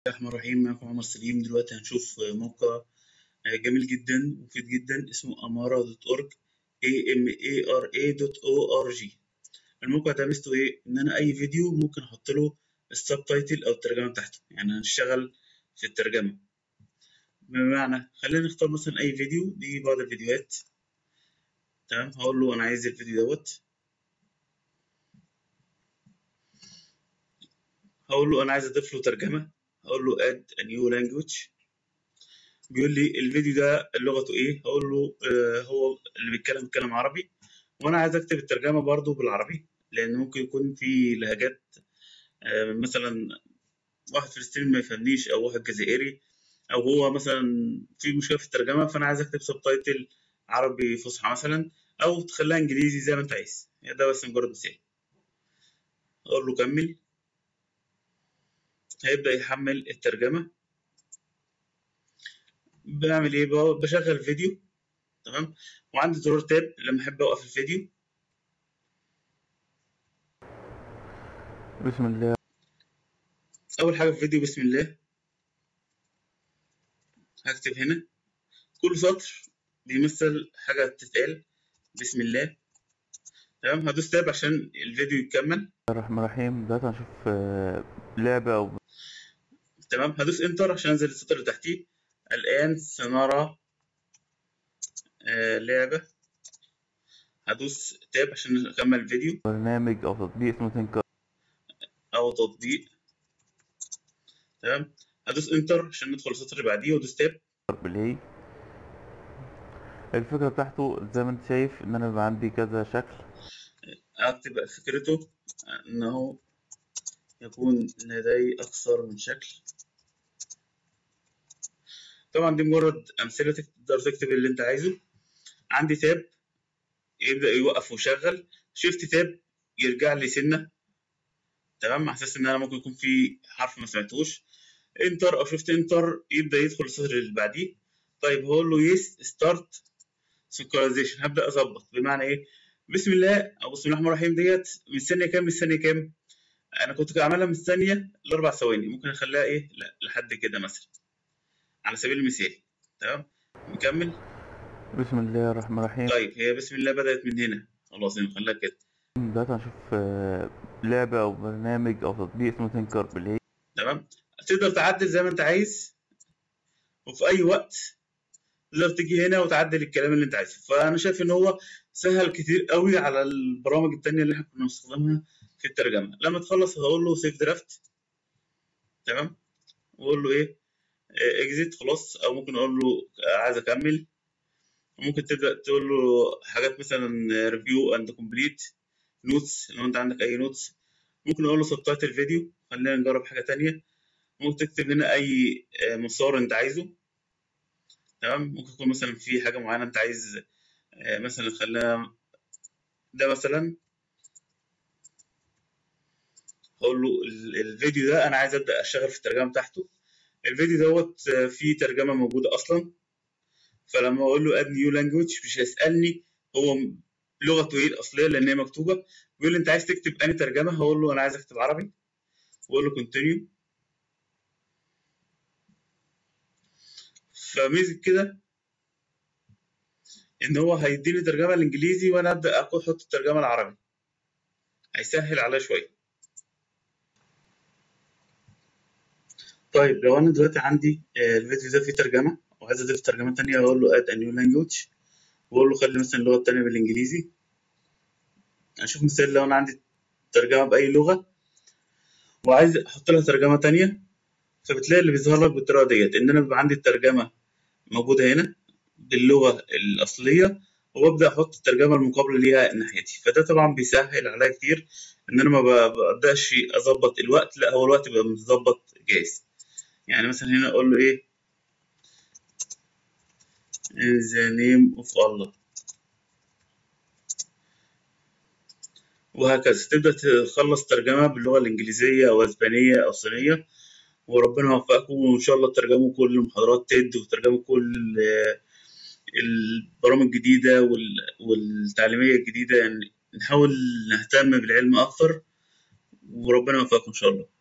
الرحمن الرحيم معكم عمر سليم دلوقتي هنشوف موقع جميل جدا ومفيد جدا اسمه أمارة دوت أورج a m a r a دوت o r g الموقع ده ميزته ايه؟ إن أنا أي فيديو ممكن أحط له السب تايتل أو الترجمة بتاعته يعني هنشتغل في الترجمة بمعنى خلينا نختار مثلا أي فيديو دي بعض الفيديوهات تمام هقول له أنا عايز الفيديو دوت هقول له أنا عايز أضيف له ترجمة هقول له add a new language بيقول لي الفيديو ده لغته ايه هقول له آه هو اللي بيتكلم بيتكلم عربي وانا عايز اكتب الترجمه برضو بالعربي لان ممكن يكون في لهجات آه مثلا واحد فلسطيني ما يفهمنيش او واحد جزائري او هو مثلا في مشكله في الترجمه فانا عايز اكتب سب تايتل عربي فصحى مثلا او تخليها انجليزي زي ما انت عايز يعني ده بس مجرد مثال اقول له كمل هيبدا يحمل الترجمه بعمل ايه بشغل فيديو تمام وعندي زرار تاب لما احب اوقف الفيديو بسم الله اول حاجه في الفيديو بسم الله هكتب هنا كل سطر بيمثل حاجه تتقال بسم الله تمام هدوس تاب عشان الفيديو يكمل الرحمن الرحيم دلوقتي هنشوف آه، لعبة أو تمام هدوس انتر عشان انزل السطر اللي تحتيه الآن سنرى آه لعبة هدوس تاب عشان أكمل الفيديو برنامج أو تطبيق اسمه تنكر أو تطبيق تمام هدوس انتر عشان ندخل السطر اللي بعديه وادوس تاب بلاي الفكرة بتاعته زي ما انت شايف ان انا بيبقى عندي كذا شكل أكتب فكرته أنه يكون لدي أكثر من شكل طبعا دي مجرد أمثلة تقدر تكتب اللي أنت عايزه عندي تاب يبدأ يوقف ويشغل شيفت تاب يرجع لي سنة تمام على أساس إن أنا ممكن يكون في حرف ما سمعتوش انتر أو شيفت انتر يبدأ يدخل السطر اللي بعديه طيب هقول له يس ستارت سنكرايزيشن هبدأ أظبط بمعنى إيه بسم الله أو بسم الله الرحمن الرحيم ديت من الثانية كام من الثانية كام أنا كنت عاملها من الثانية لأربع ثواني ممكن أخليها إيه لا لحد كده مثلا على سبيل المثال تمام نكمل بسم الله الرحمن الرحيم طيب هي بسم الله بدأت من هنا خلاص نخليها كده دلوقتي هنشوف آه، لعبة أو برنامج أو تطبيق اسمه تنكر بلاي تمام تقدر تعدل زي ما انت عايز وفي اي وقت تقدر تيجي هنا وتعدل الكلام اللي انت عايزه فانا شايف ان هو سهل كتير قوي على البرامج التانية اللي احنا كنا بنستخدمها في الترجمة لما تخلص هقول له سيف درافت تمام واقول له ايه اكزيت خلاص او ممكن اقول له عايز اكمل ممكن تبدا تقول له حاجات مثلا ريفيو اند كومبليت نوتس لو انت عندك اي نوتس ممكن اقول له سبتايتل فيديو خلينا نجرب حاجه تانية ممكن تكتب هنا اي مسار انت عايزه تمام ممكن يكون مثلا في حاجه معينه انت عايز مثلا خلينا ده مثلا اقول له الفيديو ده انا عايز ابدا اشتغل في الترجمه بتاعته الفيديو دوت فيه ترجمه موجوده اصلا فلما اقول له اد نيو لانجوج مش هيسالني هو لغته ايه الاصليه لان هي مكتوبه بيقول لي انت عايز تكتب انهي ترجمه هقول له انا عايز اكتب عربي واقول له كونتينيو فميزه كده ان هو هيديني ترجمه الانجليزي وانا ابدا احط الترجمه العربي هيسهل عليا شويه طيب لو انا دلوقتي عندي الفيديو ده فيه ترجمه وعايز اضيف ترجمه تانية اقول له اد a new language واقول له خلي مثلا اللغه التانية بالانجليزي اشوف مثال لو انا عندي ترجمه باي لغه وعايز احط لها ترجمه تانية فبتلاقي اللي بيظهر لك بالطريقه ديت ان انا بيبقى عندي الترجمه موجوده هنا باللغه الاصليه وببدا احط الترجمه المقابله ليها ناحيتي فده طبعا بيسهل عليا كتير ان انا ما ببداش اظبط الوقت لا هو الوقت بيبقى متظبط جاهز يعني مثلا هنا اقول له ايه in the name of Allah وهكذا تبدأ تخلص ترجمة باللغة الإنجليزية أو أسبانية أو صينية وربنا يوفقكم وإن شاء الله ترجموا كل محاضرات تيد وترجموا كل البرامج الجديدة والتعليمية الجديدة يعني نحاول نهتم بالعلم أكتر وربنا يوفقكم إن شاء الله